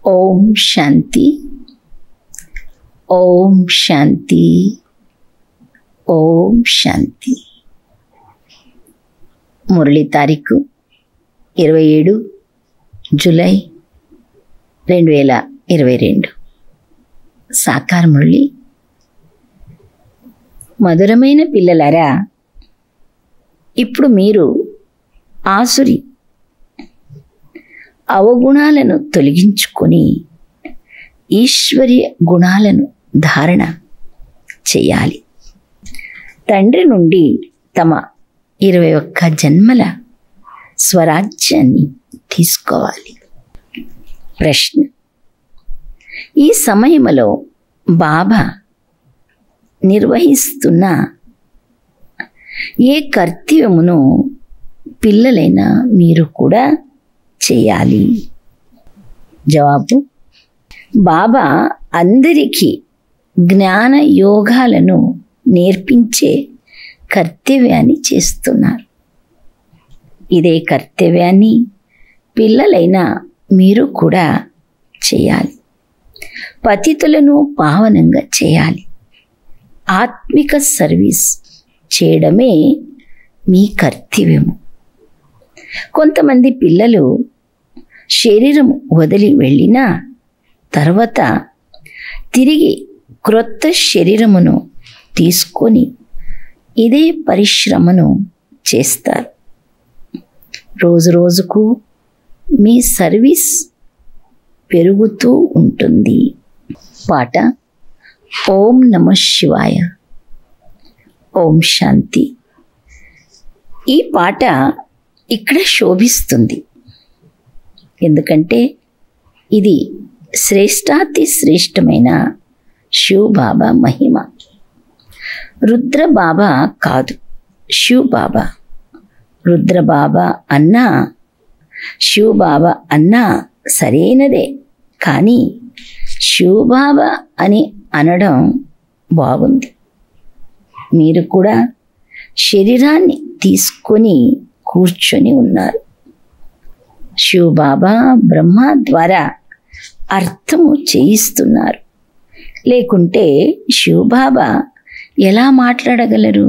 ఓం శాంతి ఓం శాంతి ఓం శాంతి మురళి తారీఖు ఇరవై ఏడు జూలై రెండు వేల ఇరవై రెండు సాకార మురళి మధురమైన పిల్లలారా ఇప్పుడు మీరు ఆసురి అవగుణాలను తొలగించుకొని ఈశ్వర్య గుణాలను ధారణ చేయాలి తండ్రి నుండి తమ ఇరవై ఒక్క జన్మల స్వరాజ్యాన్ని తీసుకోవాలి ప్రశ్న ఈ సమయంలో బాబా నిర్వహిస్తున్న ఏ కర్తవ్యమును పిల్లలైన మీరు కూడా చేయాలి జవాబు బాబా అందరికీ జ్ఞాన యోగాలను నేర్పించే కర్తవ్యాన్ని చేస్తున్నారు ఇదే కర్తవ్యాన్ని పిల్లలైన మీరు కూడా చేయాలి పతితులను పావనంగా చేయాలి ఆత్మిక సర్వీస్ చేయడమే మీ కర్తవ్యము కొంతమంది పిల్లలు శరీరం వదిలి వెళ్ళినా తర్వాత తిరిగి క్రొత్త శరీరమును తీసుకొని ఇదే పరిశ్రమను చేస్తారు రోజు రోజుకు మీ సర్వీస్ పెరుగుతూ ఉంటుంది పాట ఓం నమ శివాయ ఓం శాంతి ఈ పాట ఇక్కడ శోభిస్తుంది ఎందుకంటే ఇది శ్రేష్టాతి శ్రేష్టమైన శివ్ బాబా మహిమ రుద్ర బాబా కాదు శివ్ బాబా రుద్ర బాబా అన్నా శివ్ బాబా అన్నా సరైనదే కానీ శివ్ బాబా అని అనడం బాగుంది మీరు కూడా శరీరాన్ని తీసుకొని కూర్చొని ఉన్నారు శివబాబా బ్రహ్మ ద్వారా అర్థము చేయిస్తున్నారు లేకుంటే శివబాబా ఎలా మాట్లాడగలరు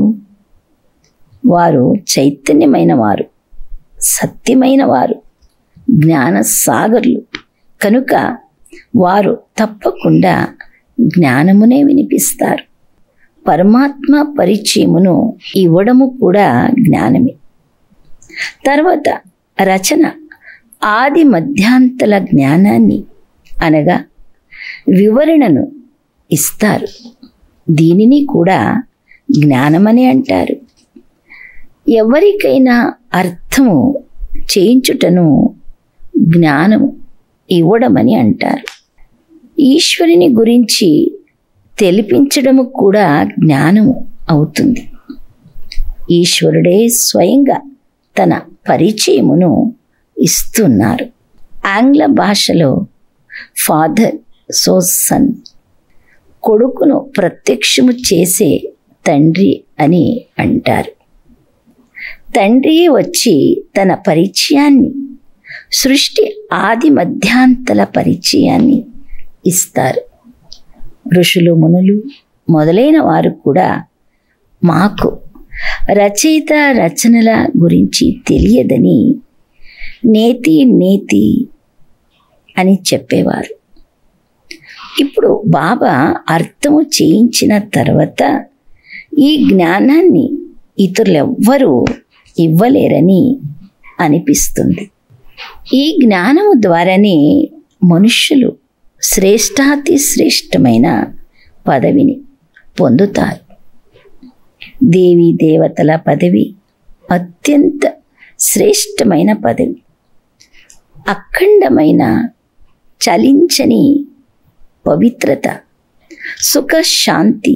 వారు చైతన్యమైన వారు సత్యమైన వారు జ్ఞాన సాగర్లు కనుక వారు తప్పకుండా జ్ఞానమునే వినిపిస్తారు పరమాత్మ పరిచయమును ఇవ్వడము కూడా జ్ఞానమే తర్వాత రచన ఆది మధ్యాంతల జ్ఞానాన్ని అనగా వివరణను ఇస్తారు దీనిని కూడా జ్ఞానమని అంటారు ఎవరికైనా అర్థము చేయించుటను జ్ఞానము ఇవ్వడమని అంటారు ఈశ్వరుని గురించి తెలిపించడము కూడా జ్ఞానము అవుతుంది ఈశ్వరుడే స్వయంగా తన పరిచయమును ఇస్తున్నారు ఆంగ్ల భాషలో ఫాదర్ సో సన్ కొడుకును ప్రత్యక్షము చేసే తండ్రి అని అంటారు తండ్రి వచ్చి తన పరిచయాన్ని సృష్టి ఆది మధ్యాంతల పరిచయాన్ని ఇస్తారు ఋషులు మునులు మొదలైన వారు కూడా మాకు రచయిత రచనల గురించి తెలియదని నేతి నేతి అని చెప్పేవారు ఇప్పుడు బాబా అర్థము చేయించిన తర్వాత ఈ జ్ఞానాన్ని ఇతరులెవ్వరూ ఇవ్వలేరని అనిపిస్తుంది ఈ జ్ఞానము ద్వారానే మనుష్యులు శ్రేష్టాతి శ్రేష్టమైన పదవిని పొందుతారు దేవీ దేవతల పదవి అత్యంత శ్రేష్టమైన పదవి అఖండమైన చలించని పవిత్రత సుఖ శాంతి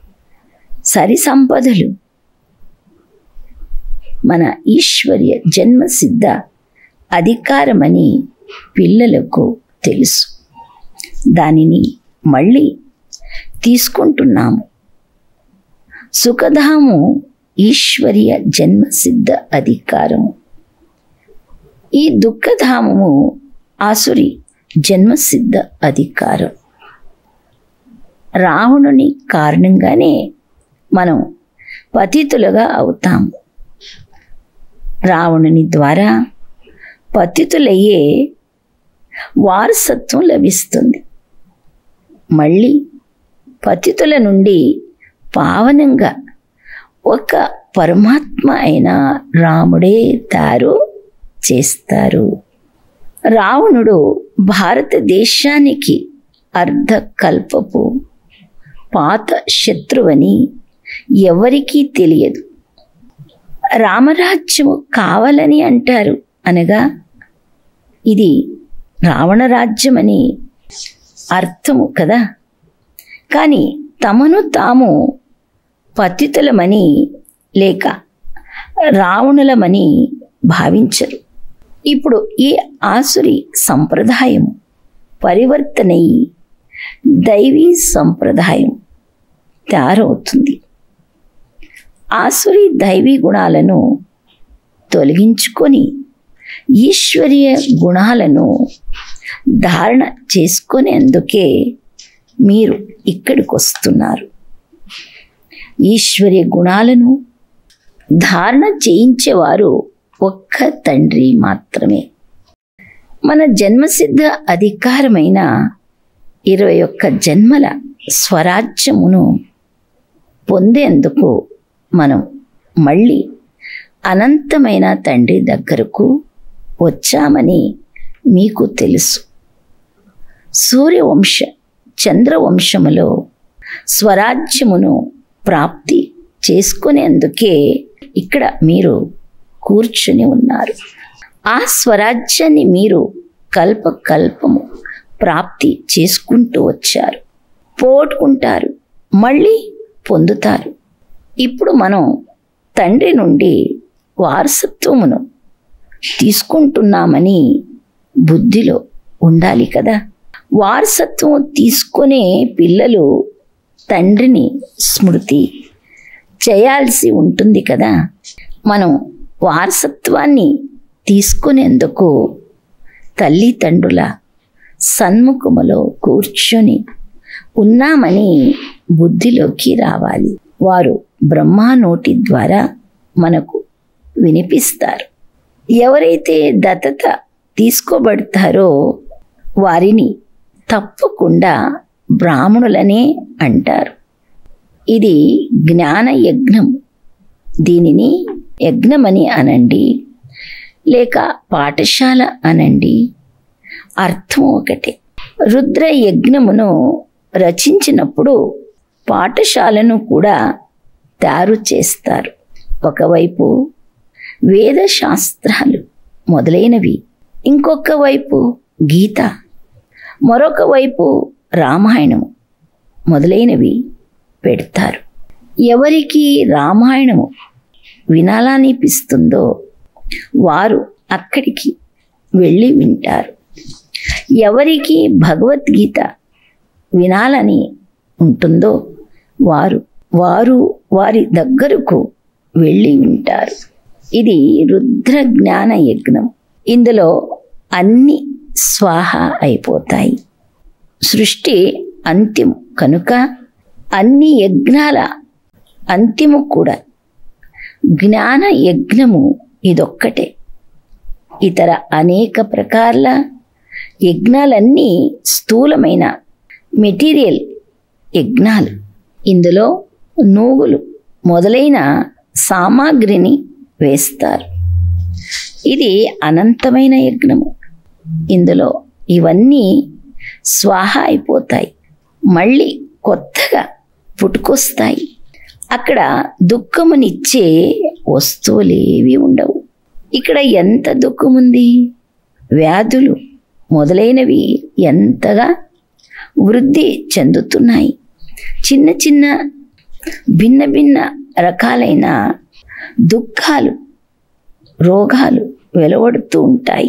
సరి సంపదలు మన ఈశ్వర్య జన్మసిద్ధ అధికారమని పిల్లలకు తెలుసు దానిని మళ్ళీ తీసుకుంటున్నాము సుఖధాము ఈశ్వర్య జన్మసిద్ధ అధికారము ఈ దుఃఖధామము ఆసురి జన్మసిద్ధ అధికారం రావణుని కారణంగానే మనం పతితులుగా అవుతాము రావణుని ద్వారా పతితులయ్యే వారసత్వం లభిస్తుంది మళ్ళీ పతితుల నుండి పావనంగా ఒక పరమాత్మ అయిన రాముడే తారు చేస్తారు రావణుడు భారతదేశానికి అర్ధకల్పపు పాత శత్రువని ఎవరికీ తెలియదు రామరాజ్యము కావాలని అంటారు అనగా ఇది రావణ రాజ్యమని అర్థము కదా కానీ తమను తాము పతితులమని లేక రావణులమని భావించరు ఇప్పుడు ఈ ఆసురి సంప్రదాయం పరివర్తనయి దైవీ సంప్రదాయం తయారవుతుంది ఆసురి దైవీ గుణాలను తొలగించుకొని ఈశ్వరీయ గుణాలను ధారణ చేసుకునేందుకే మీరు ఇక్కడికి వస్తున్నారు ఈశ్వరీయ గుణాలను ధారణ చేయించేవారు ఒక్క తండ్రి మాత్రమే మన జన్మసిద్ధ అధికారమైన ఇరవై ఒక్క జన్మల స్వరాజ్యమును పొందేందుకు మనం మళ్ళీ అనంతమైన తండ్రి దగ్గరకు వచ్చామని మీకు తెలుసు సూర్యవంశ చంద్రవంశములో స్వరాజ్యమును ప్రాప్తి చేసుకునేందుకే ఇక్కడ మీరు కూర్చుని ఉన్నారు ఆ స్వరాజ్యాన్ని మీరు కల్పకల్పము ప్రాప్తి చేసుకుంటూ వచ్చారు పోగొట్టుకుంటారు మళ్ళీ పొందుతారు ఇప్పుడు మనం తండ్రి నుండి వారసత్వమును తీసుకుంటున్నామని బుద్ధిలో ఉండాలి కదా వారసత్వం తీసుకునే పిల్లలు తండ్రిని స్మృతి చేయాల్సి ఉంటుంది కదా మనం వారసత్వాన్ని తీసుకునేందుకు తల్లిదండ్రుల సన్ముఖములో కూర్చొని ఉన్నామని బుద్ధిలోకి రావాలి వారు బ్రహ్మా నోటి ద్వారా మనకు వినిపిస్తారు ఎవరైతే దత్తత తీసుకోబడతారో వారిని తప్పకుండా బ్రాహ్మణులనే అంటారు ఇది జ్ఞాన యజ్ఞం దీనిని యజ్ఞమని అనండి లేక పాఠశాల అనండి అర్థం ఒకటే రుద్ర యజ్ఞమును రచించినప్పుడు పాఠశాలను కూడా తయారు చేస్తారు ఒకవైపు వేద శాస్త్రాలు మొదలైనవి ఇంకొక వైపు గీత మరొక వైపు రామాయణం మొదలైనవి పెడతారు ఎవరికి రామాయణము వినాలనిపిస్తుందో వారు అక్కడికి వెళ్ళి వింటారు ఎవరికి భగవద్గీత వినాలని ఉంటుందో వారు వారు వారి దగ్గరకు వెళ్ళి వింటారు ఇది రుద్ర జ్ఞాన యజ్ఞం ఇందులో అన్ని స్వాహ అయిపోతాయి సృష్టి అంత్యం కనుక అన్ని యజ్ఞాల అంతిము కూడా జ్ఞాన యజ్ఞము ఇదొక్కటే ఇతర అనేక ప్రకారాల యజ్ఞాలన్నీ స్థూలమైన మెటీరియల్ యజ్ఞాలు ఇందులో నూగులు మొదలైన సామాగ్రిని వేస్తారు ఇది అనంతమైన యజ్ఞము ఇందులో ఇవన్నీ స్వాహ అయిపోతాయి మళ్ళీ కొత్తగా పుట్టుకొస్తాయి అక్కడ దుఃఖమునిచ్చే వస్తువులేవి ఉండవు ఇక్కడ ఎంత దుఃఖముంది వ్యాధులు మొదలైనవి ఎంతగా వృద్ధి చెందుతున్నాయి చిన్న చిన్న భిన్న భిన్న రకాలైన దుఃఖాలు రోగాలు వెలువడుతూ ఉంటాయి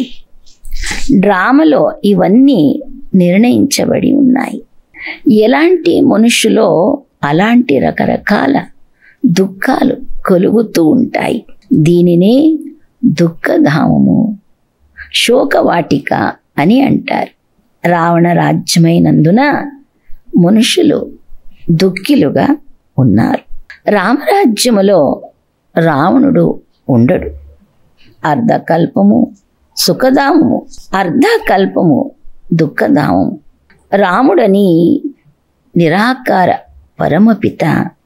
డ్రామాలో ఇవన్నీ నిర్ణయించబడి ఉన్నాయి ఎలాంటి మనుషులో అలాంటి రకరకాల దుఃఖాలు కలుగుతూ ఉంటాయి దీనినే దుఃఖధామము శోకవాటిక అని అంటారు రావణ రాజ్యమైనందున మనుషులు దుఃఖిలుగా ఉన్నారు రామరాజ్యములో రావణుడు ఉండడు అర్ధకల్పము సుఖదామము అర్ధకల్పము దుఃఖదామము రాముడని నిరాకార పరమపిత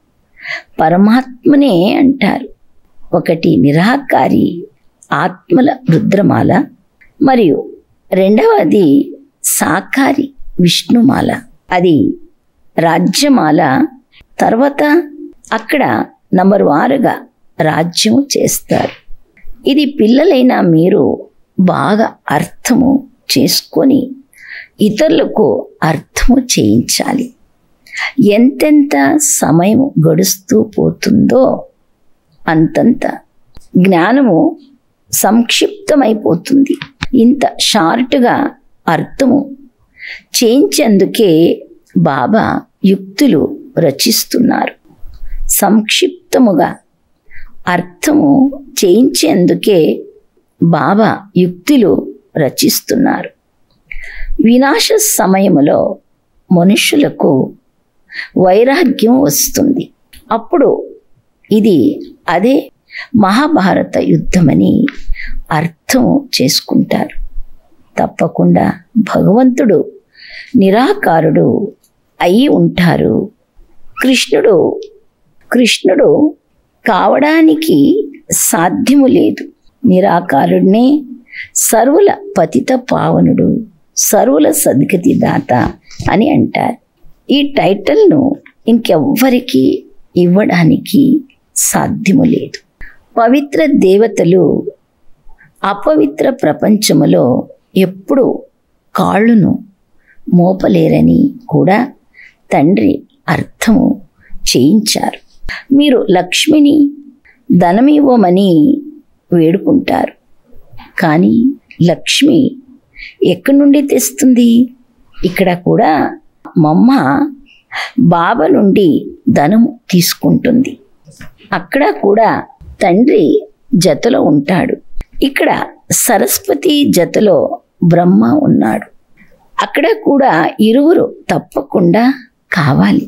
పరమాత్మనే అంటారు ఒకటి నిరాకారి ఆత్మల రుద్రమాల మరియు రెండవది సాకారి విష్ణుమాల అది రాజ్యమాల తర్వాత అక్కడ నంబర్ వారుగా రాజ్యము చేస్తారు ఇది పిల్లలైన మీరు బాగా అర్థము చేసుకొని ఇతరులకు అర్థము చేయించాలి ఎంతెంత సమయం గడుస్తూ పోతుందో అంతంత జ్ఞానము సంక్షిప్తమైపోతుంది ఇంత షార్ట్గా అర్థము చేయించేందుకే బాబా యుక్తులు రచిస్తున్నారు సంక్షిప్తముగా అర్థము చేయించేందుకే బాబా యుక్తులు రచిస్తున్నారు వినాశ సమయములో మనుషులకు వైరాగ్యం వస్తుంది అప్పుడు ఇది అదే మహాభారత యుద్ధమని అర్థం చేసుకుంటారు తప్పకుండా భగవంతుడు నిరాకారుడు అయి ఉంటారు కృష్ణుడు కృష్ణుడు కావడానికి సాధ్యము లేదు నిరాకారుడినే సర్వుల పతిత పావనుడు సర్వుల సద్గతి దాత అని అంటారు ఈ టైటిల్ను ఇంకెవ్వరికి ఇవ్వడానికి సాధ్యము లేదు పవిత్ర దేవతలు అపవిత్ర ప్రపంచములో ఎప్పుడు కాళ్ళును మోపలేరని కూడా తండ్రి అర్థము చేయించారు మీరు లక్ష్మిని ధనమివ్వమని వేడుకుంటారు కానీ లక్ష్మి ఎక్కడి నుండి తెస్తుంది ఇక్కడ కూడా మమ్మ బాబా నుండి ధనము తీసుకుంటుంది అక్కడ కూడా తండ్రి జతలో ఉంటాడు ఇక్కడ సరస్వతి జతలో బ్రహ్మ ఉన్నాడు అక్కడ కూడా ఇరువురు తప్పకుండా కావాలి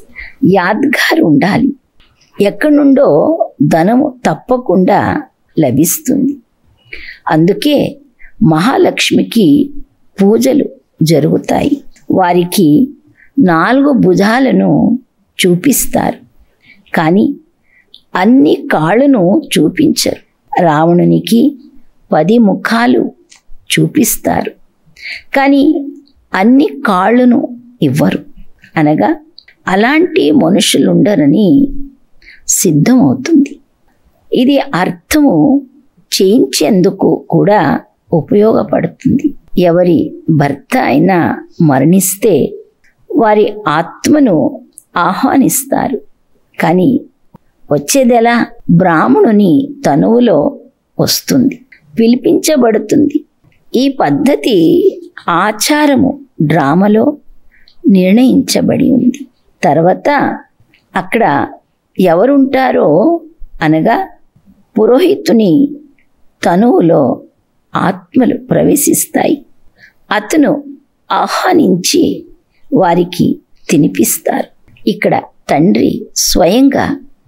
యాద్గార్ ఉండాలి ఎక్కడి నుండో ధనము తప్పకుండా లభిస్తుంది అందుకే మహాలక్ష్మికి పూజలు జరుగుతాయి వారికి నాలుగు భుజాలను చూపిస్తారు కానీ అన్ని కాళ్ళను చూపించరు రావణునికి పది ముఖాలు చూపిస్తారు కానీ అన్ని కాళ్ళను ఇవ్వరు అనగా అలాంటి మనుషులుండరని సిద్ధమవుతుంది ఇది అర్థము చేయించేందుకు కూడా ఉపయోగపడుతుంది ఎవరి భర్త అయినా మరణిస్తే వారి ఆత్మను ఆహ్వానిస్తారు కానీ వచ్చేదెలా బ్రాహ్మణుని తనువులో వస్తుంది పిలిపించబడుతుంది ఈ పద్ధతి ఆచారము డ్రామాలో నిర్ణయించబడి ఉంది తర్వాత అక్కడ ఎవరుంటారో అనగా పురోహితుని తనువులో ఆత్మలు ప్రవేశిస్తాయి అతను ఆహ్వానించి వారికి తినిపిస్తారు ఇక్కడ తండ్రి స్వయంగా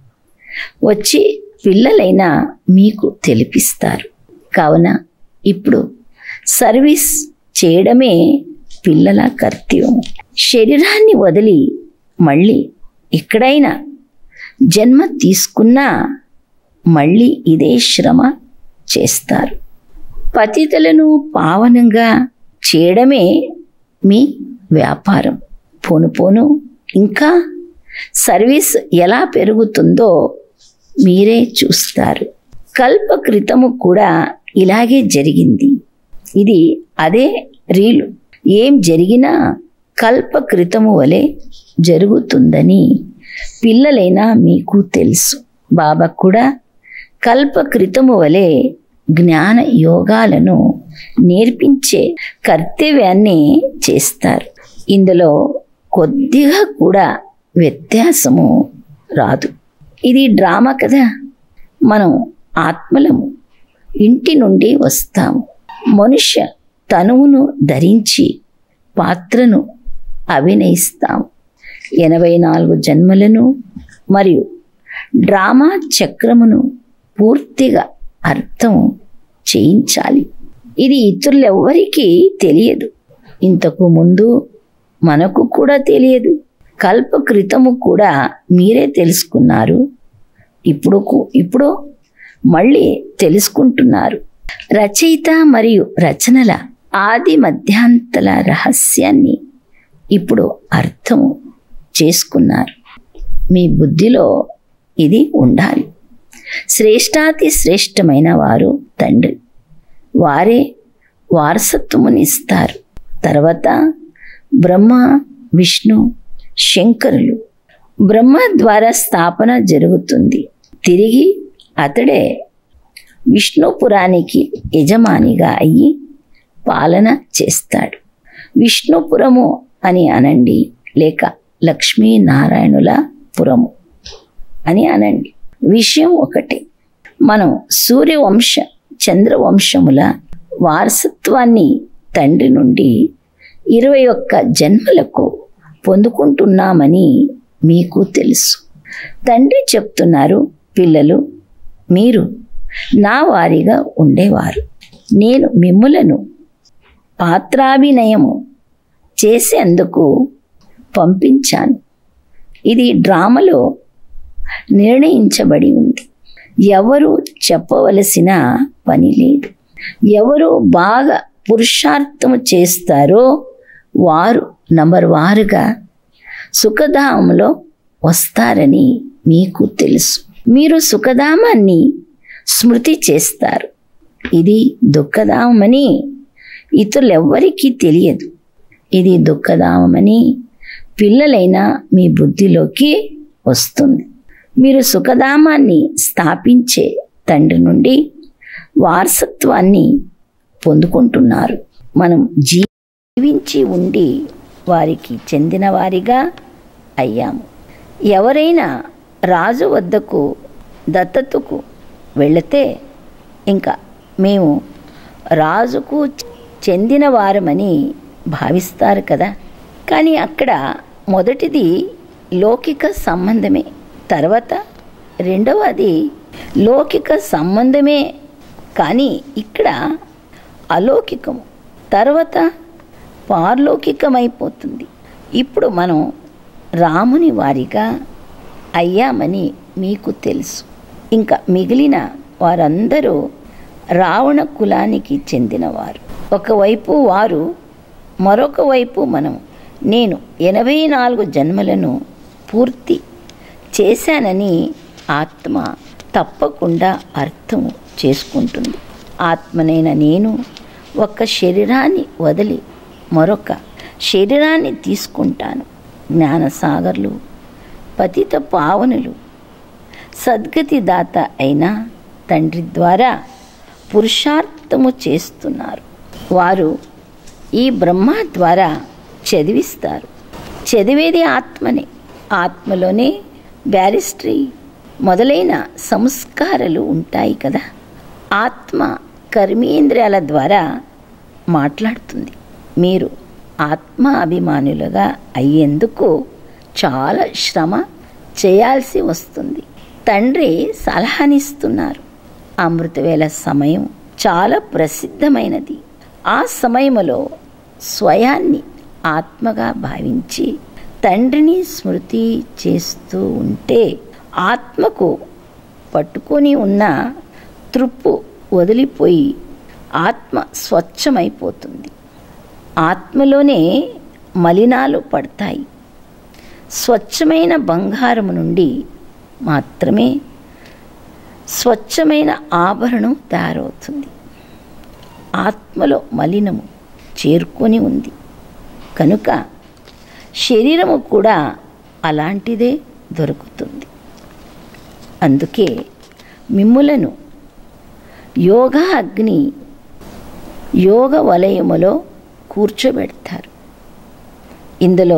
వచ్చి పిల్లలైనా మీకు తెలిపిస్తారు కావున ఇప్పుడు సర్వీస్ చేయడమే పిల్లల కర్తవ్యం శరీరాన్ని వదిలి మళ్ళీ ఎక్కడైనా జన్మ తీసుకున్నా మళ్ళీ ఇదే శ్రమ చేస్తారు పతితలను పావనంగా చేయడమే మీ వ్యాపారం పోను పోను ఇంకా సర్వీస్ ఎలా పెరుగుతుందో మీరే చూస్తారు కల్ప క్రితము కూడా ఇలాగే జరిగింది ఇది అదే రీలు ఏం జరిగినా కల్ప క్రితము వలె జరుగుతుందని పిల్లలైనా మీకు తెలుసు బాబా కూడా కల్ప క్రితము వలె జ్ఞాన యోగాలను నేర్పించే కర్తవ్యాన్ని చేస్తారు ఇందులో కొద్దిగా కూడా వ్యత్యాసము రాదు ఇది డ్రామా కదా మనం ఆత్మలము ఇంటి నుండి వస్తాము మనుష్య తనువును ధరించి పాత్రను అభినయిస్తాం ఎనభై నాలుగు జన్మలను మరియు డ్రామా చక్రమును పూర్తిగా అర్థం చేయించాలి ఇది ఇతరులెవ్వరికీ తెలియదు ఇంతకు ముందు మనకు కూడా తెలియదు కల్ప క్రితము కూడా మీరే తెలుసుకున్నారు ఇప్పుడు కు- ఇప్పుడు మళ్ళీ తెలుసుకుంటున్నారు రచయిత మరియు రచనల ఆది మధ్యాంతల రహస్యాన్ని ఇప్పుడు అర్థం చేసుకున్నారు మీ బుద్ధిలో ఇది ఉండాలి శ్రేష్టాతి శ్రేష్టమైన వారు తండ్రి వారే వారసత్వమునిస్తారు తర్వాత బ్రహ్మ విష్ణు శంకరులు బ్రహ్మ ద్వారా స్థాపన జరుగుతుంది తిరిగి అతడే విష్ణుపురానికి యజమానిగా అయ్యి పాలన చేస్తాడు విష్ణుపురము అని అనండి లేక లక్ష్మీనారాయణుల పురము అని అనండి విషయం ఒకటే మనం సూర్యవంశ చంద్రవంశముల వారసత్వాన్ని తండ్రి నుండి ఇరవై ఒక్క జన్మలకు పొందుకుంటున్నామని మీకు తెలుసు తండ్రి చెప్తున్నారు పిల్లలు మీరు నా వారిగా ఉండేవారు నేను మిమ్ములను పాత్రాభినయము చేసేందుకు పంపించాను ఇది డ్రామాలో నిర్ణయించబడి ఉంది ఎవరు చెప్పవలసిన పని లేదు ఎవరు బాగా పురుషార్థము చేస్తారో వారు నంబర్ వారుగా సుఖధామంలో వస్తారని మీకు తెలుసు మీరు సుఖధామాన్ని స్మృతి చేస్తారు ఇది దుఃఖధామని ఇతరులెవ్వరికీ తెలియదు ఇది దుఃఖధామని పిల్లలైన మీ బుద్ధిలోకి వస్తుంది మీరు సుఖధామాన్ని స్థాపించే తండ్రి నుండి వారసత్వాన్ని పొందుకుంటున్నారు మనం జీవించి ఉండి వారికి చెందిన వారిగా అయ్యాము ఎవరైనా రాజు వద్దకు దత్తతకు వెళితే ఇంకా మేము రాజుకు చెందిన వారమని భావిస్తారు కదా కానీ అక్కడ మొదటిది లౌకిక సంబంధమే తర్వాత రెండవది లౌకిక సంబంధమే కానీ ఇక్కడ అలౌకికము తర్వాత పారలౌకికమైపోతుంది ఇప్పుడు మనం రాముని వారిగా అయ్యామని మీకు తెలుసు ఇంకా మిగిలిన వారందరూ రావణ కులానికి చెందినవారు ఒకవైపు వారు మరొక వైపు మనం నేను ఎనభై నాలుగు జన్మలను పూర్తి చేశానని ఆత్మ తప్పకుండా అర్థం చేసుకుంటుంది ఆత్మనైన నేను ఒక శరీరాన్ని వదిలి మరొక శరీరాన్ని తీసుకుంటాను జ్ఞానసాగర్లు పతిత పావనులు సద్గతి దాత అయిన తండ్రి ద్వారా పురుషార్థము చేస్తున్నారు వారు ఈ బ్రహ్మ ద్వారా చదివిస్తారు చదివేది ఆత్మనే ఆత్మలోనే బ్యారిస్టరీ మొదలైన సంస్కారాలు ఉంటాయి కదా ఆత్మ కర్మేంద్రియాల ద్వారా మాట్లాడుతుంది మీరు ఆత్మ అభిమానులుగా అయ్యేందుకు చాలా శ్రమ చేయాల్సి వస్తుంది తండ్రి సలహానిస్తున్నారు అమృతవేళ సమయం చాలా ప్రసిద్ధమైనది ఆ సమయంలో స్వయాన్ని ఆత్మగా భావించి తండ్రిని స్మృతి చేస్తూ ఉంటే ఆత్మకు పట్టుకొని ఉన్న త్రుప్పు వదిలిపోయి ఆత్మ స్వచ్ఛమైపోతుంది ఆత్మలోనే మలినాలు పడతాయి స్వచ్ఛమైన బంగారం నుండి మాత్రమే స్వచ్ఛమైన ఆభరణం తయారవుతుంది ఆత్మలో మలినము చేరుకొని ఉంది కనుక శరీరము కూడా అలాంటిదే దొరుకుతుంది అందుకే మిమ్ములను యోగా అగ్ని యోగ వలయములో కూర్చోబెడతారు ఇందులో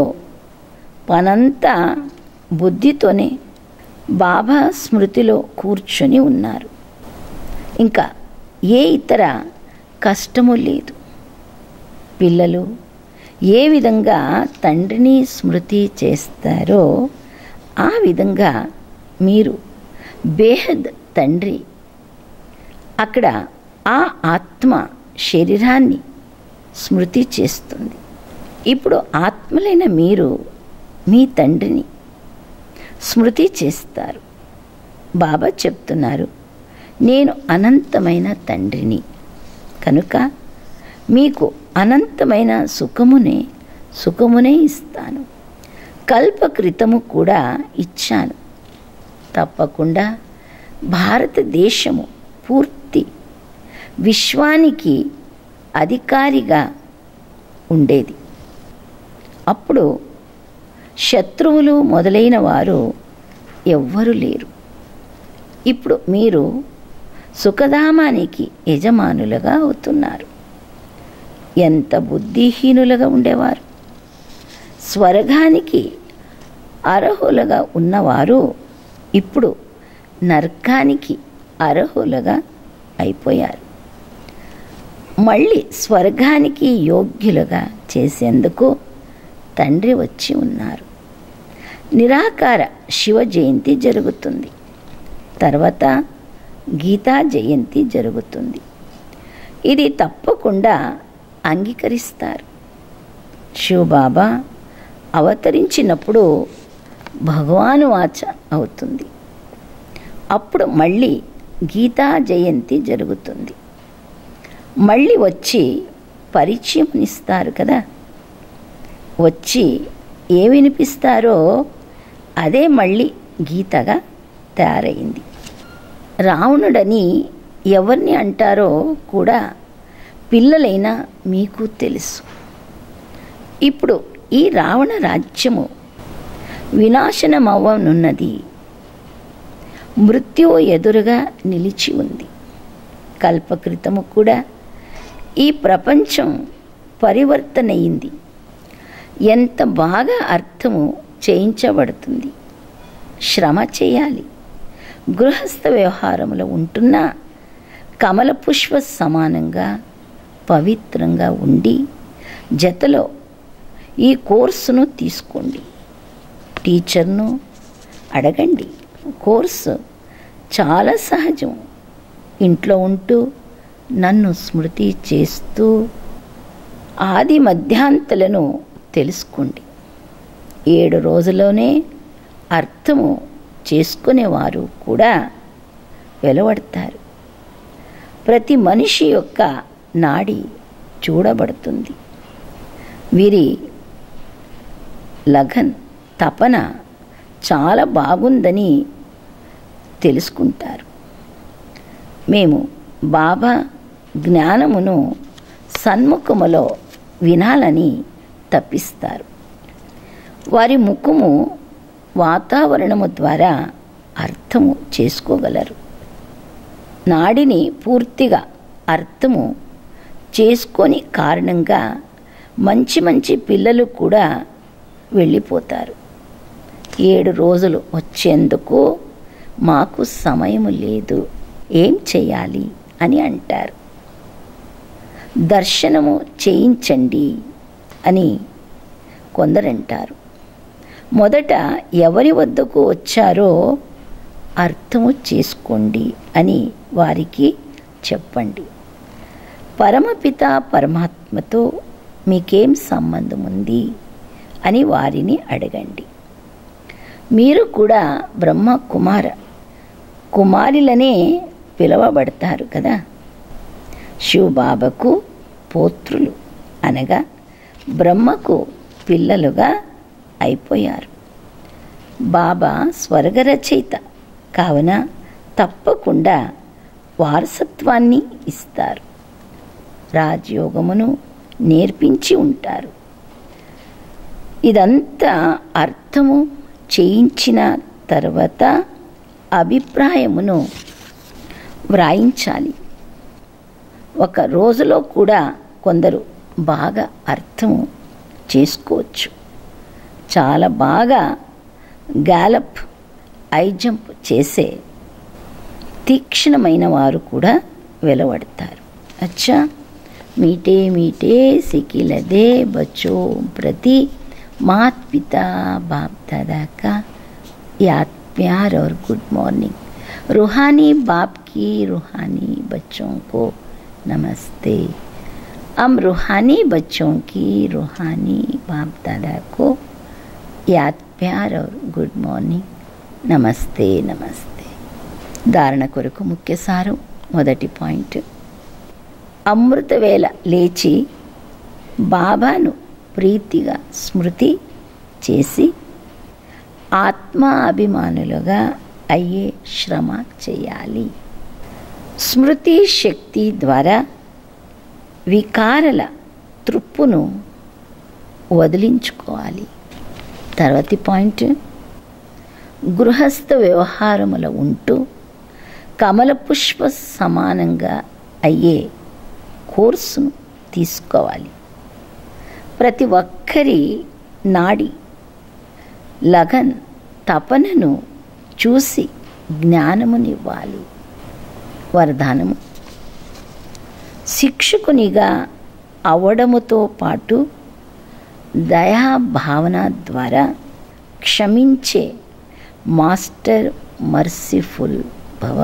పనంతా బుద్ధితోనే బాబా స్మృతిలో కూర్చొని ఉన్నారు ఇంకా ఏ ఇతర కష్టము లేదు పిల్లలు ఏ విధంగా తండ్రిని స్మృతి చేస్తారో ఆ విధంగా మీరు బేహద్ తండ్రి అక్కడ ఆ ఆత్మ శరీరాన్ని స్మృతి చేస్తుంది ఇప్పుడు ఆత్మలైన మీరు మీ తండ్రిని స్మృతి చేస్తారు బాబా చెప్తున్నారు నేను అనంతమైన తండ్రిని కనుక మీకు అనంతమైన సుఖమునే సుఖమునే ఇస్తాను కల్పకృతము కూడా ఇచ్చాను తప్పకుండా భారతదేశము పూర్తి విశ్వానికి అధికారిగా ఉండేది అప్పుడు శత్రువులు మొదలైన వారు ఎవ్వరు లేరు ఇప్పుడు మీరు సుఖధామానికి యజమానులుగా అవుతున్నారు ఎంత బుద్ధిహీనులుగా ఉండేవారు స్వర్గానికి అర్హులుగా ఉన్నవారు ఇప్పుడు నరకానికి అర్హులుగా అయిపోయారు మళ్ళీ స్వర్గానికి యోగ్యులుగా చేసేందుకు తండ్రి వచ్చి ఉన్నారు నిరాకార శివ జయంతి జరుగుతుంది తర్వాత గీతా జయంతి జరుగుతుంది ఇది తప్పకుండా అంగీకరిస్తారు శివబాబా అవతరించినప్పుడు భగవాను వాచ అవుతుంది అప్పుడు మళ్ళీ గీతా జయంతి జరుగుతుంది మళ్ళీ వచ్చి పరిచయం ఇస్తారు కదా వచ్చి ఏ వినిపిస్తారో అదే మళ్ళీ గీతగా తయారైంది రావణుడని ఎవరిని అంటారో కూడా పిల్లలైనా మీకు తెలుసు ఇప్పుడు ఈ రావణ రాజ్యము వినాశనమవ్వనున్నది మృత్యువు ఎదురుగా నిలిచి ఉంది కల్పకృతము కూడా ఈ ప్రపంచం పరివర్తనయింది ఎంత బాగా అర్థము చేయించబడుతుంది శ్రమ చేయాలి గృహస్థ వ్యవహారంలో ఉంటున్న కమల పుష్ప సమానంగా పవిత్రంగా ఉండి జతలో ఈ కోర్సును తీసుకోండి టీచర్ను అడగండి కోర్సు చాలా సహజం ఇంట్లో ఉంటూ నన్ను స్మృతి చేస్తూ ఆది మధ్యాంతలను తెలుసుకోండి ఏడు రోజుల్లోనే అర్థము చేసుకునేవారు కూడా వెలువడతారు ప్రతి మనిషి యొక్క నాడి చూడబడుతుంది వీరి లగన్ తపన చాలా బాగుందని తెలుసుకుంటారు మేము బాబా జ్ఞానమును సన్ముఖములో వినాలని తప్పిస్తారు వారి ముఖము వాతావరణము ద్వారా అర్థము చేసుకోగలరు నాడిని పూర్తిగా అర్థము చేసుకొని కారణంగా మంచి మంచి పిల్లలు కూడా వెళ్ళిపోతారు ఏడు రోజులు వచ్చేందుకు మాకు సమయం లేదు ఏం చేయాలి అని అంటారు దర్శనము చేయించండి అని కొందరంటారు మొదట ఎవరి వద్దకు వచ్చారో అర్థము చేసుకోండి అని వారికి చెప్పండి పరమపిత పరమాత్మతో మీకేం సంబంధం ఉంది అని వారిని అడగండి మీరు కూడా బ్రహ్మ కుమార కుమారులనే పిలువబడతారు కదా శివబాబాకు పోత్రులు అనగా బ్రహ్మకు పిల్లలుగా అయిపోయారు బాబా స్వర్గరచయిత కావున తప్పకుండా వారసత్వాన్ని ఇస్తారు రాజయోగమును నేర్పించి ఉంటారు ఇదంతా అర్థము చేయించిన తర్వాత అభిప్రాయమును వ్రాయించాలి ఒక రోజులో కూడా కొందరు బాగా అర్థము చేసుకోవచ్చు చాలా బాగా గ్యాలప్ ఐ జంప్ చేసే తీక్షణమైన వారు కూడా వెలువడతారు అచ్చా मीठे मीठे सिकिलदे बच्चों प्रति मात पिता बाप दादा का याद प्यार और गुड मॉर्निंग रूहानी बाप की रूहानी बच्चों को नमस्ते हम रूहानी बच्चों की रूहानी बाप दादा को याद प्यार और गुड మార్నింగ్ నమస్తే నమస్తే ధారణ కొరకు ముఖ్య సారం మొదటి పాయింట్ అమృతవేళ లేచి బాబాను ప్రీతిగా స్మృతి చేసి ఆత్మ అభిమానులుగా అయ్యే శ్రమ చేయాలి స్మృతి శక్తి ద్వారా వికారల త్రుప్పును వదిలించుకోవాలి తర్వాతి పాయింట్ గృహస్థ వ్యవహారముల ఉంటూ కమల పుష్ప సమానంగా అయ్యే కోర్సును తీసుకోవాలి ప్రతి ఒక్కరి నాడి లగన్ తపనను చూసి జ్ఞానమునివ్వాలి వరదానము శిక్షకునిగా అవడముతో పాటు దయాభావన ద్వారా క్షమించే మాస్టర్ మర్సిఫుల్ భవ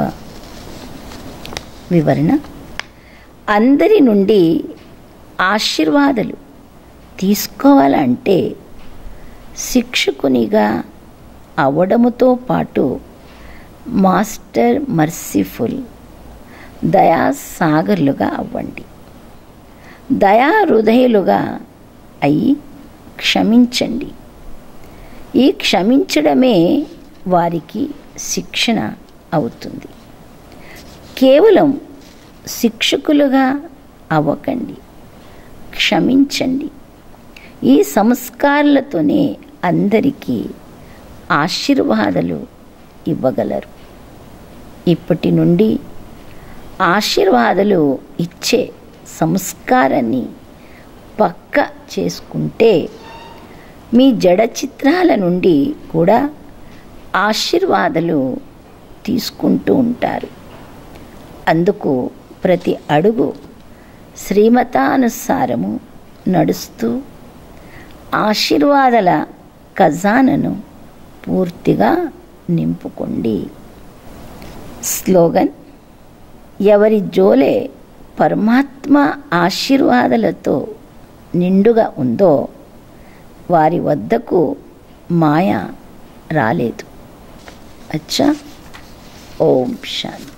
వివరణ అందరి నుండి ఆశీర్వాదాలు తీసుకోవాలంటే శిక్షకునిగా అవడముతో పాటు మాస్టర్ మర్సిఫుల్ దయాసాగర్లుగా అవ్వండి దయా హృదయులుగా అయి క్షమించండి ఈ క్షమించడమే వారికి శిక్షణ అవుతుంది కేవలం శిక్షకులుగా అవ్వకండి క్షమించండి ఈ సంస్కారాలతోనే అందరికీ ఆశీర్వాదాలు ఇవ్వగలరు ఇప్పటి నుండి ఆశీర్వాదాలు ఇచ్చే సంస్కారాన్ని పక్క చేసుకుంటే మీ జడ చిత్రాల నుండి కూడా ఆశీర్వాదాలు తీసుకుంటూ ఉంటారు అందుకు ప్రతి అడుగు శ్రీమతానుసారము నడుస్తూ ఆశీర్వాదాల ఖజానను పూర్తిగా నింపుకోండి స్లోగన్ ఎవరి జోలే పరమాత్మ ఆశీర్వాదాలతో నిండుగా ఉందో వారి వద్దకు మాయ రాలేదు అచ్చా ఓం శాంతి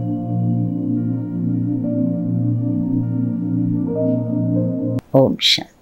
ఓం శాంతి